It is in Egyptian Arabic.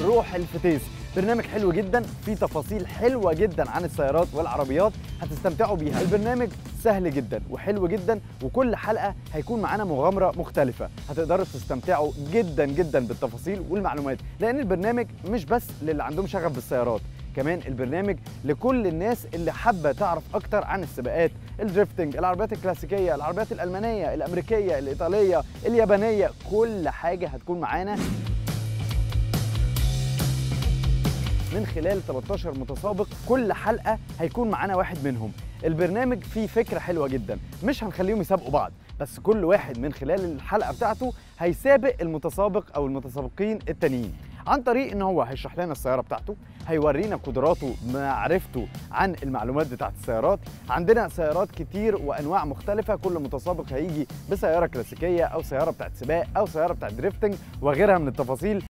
روح الفتيس برنامج حلو جدا فيه تفاصيل حلوه جدا عن السيارات والعربيات هتستمتعوا بيها البرنامج سهل جدا وحلو جدا وكل حلقه هيكون معانا مغامره مختلفه هتقدروا تستمتعوا جدا جدا بالتفاصيل والمعلومات لان البرنامج مش بس للي عندهم شغف بالسيارات كمان البرنامج لكل الناس اللي حابه تعرف اكتر عن السباقات الدريفتنج العربيات الكلاسيكيه العربيات الالمانيه الامريكيه الايطاليه اليابانيه كل حاجه هتكون معانا من خلال 13 متسابق كل حلقه هيكون معانا واحد منهم البرنامج فيه فكره حلوه جدا مش هنخليهم يسابقوا بعض بس كل واحد من خلال الحلقه بتاعته هيسابق المتسابق او المتسابقين التانيين عن طريق ان هو هيشرح لنا السياره بتاعته هيورينا قدراته معرفته عن المعلومات بتاعت السيارات عندنا سيارات كتير وانواع مختلفه كل متسابق هيجي بسياره كلاسيكيه او سياره بتاعت سباق او سياره بتاعت دريفتنج وغيرها من التفاصيل